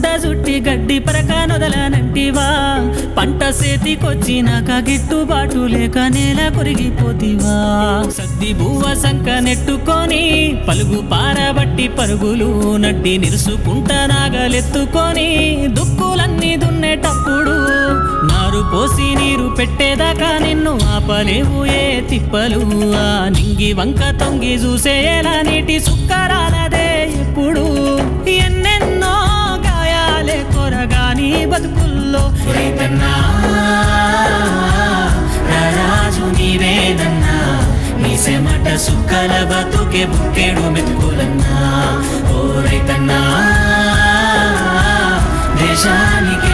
గుడ్డ సుట్టి గడ్డి పరక నొదలనంటివా పంట సేతికొచ్చినాక గిట్టుబాటు లేక నేల కొరిగిపోతివా సద్ది బువ్వ సంక నెట్టుకొని పలుగు పారబట్టి పరుగులు నడ్డి నిరుసుకుంట నాగలెత్తుకొని దుక్కులన్నీ దున్నేటప్పుడు నారు పోసి నీరు పెట్టేదాకా నిన్ను ఆపలేవు ఏ తిప్పలు ఆ నింగి వంక తొంగి చూసేలా నీటి సుక్కరాలదే ఎప్పుడు ఎన్నెన్నో గాయాలే కొరగాని బతుకుల్లో రైతన్నా రాజు నీవేదన్నా నీ సెమట సుక్కల బతుకే బుక్కేడు మెతుకులన్నా ఓ రైతన్నా దేశానికి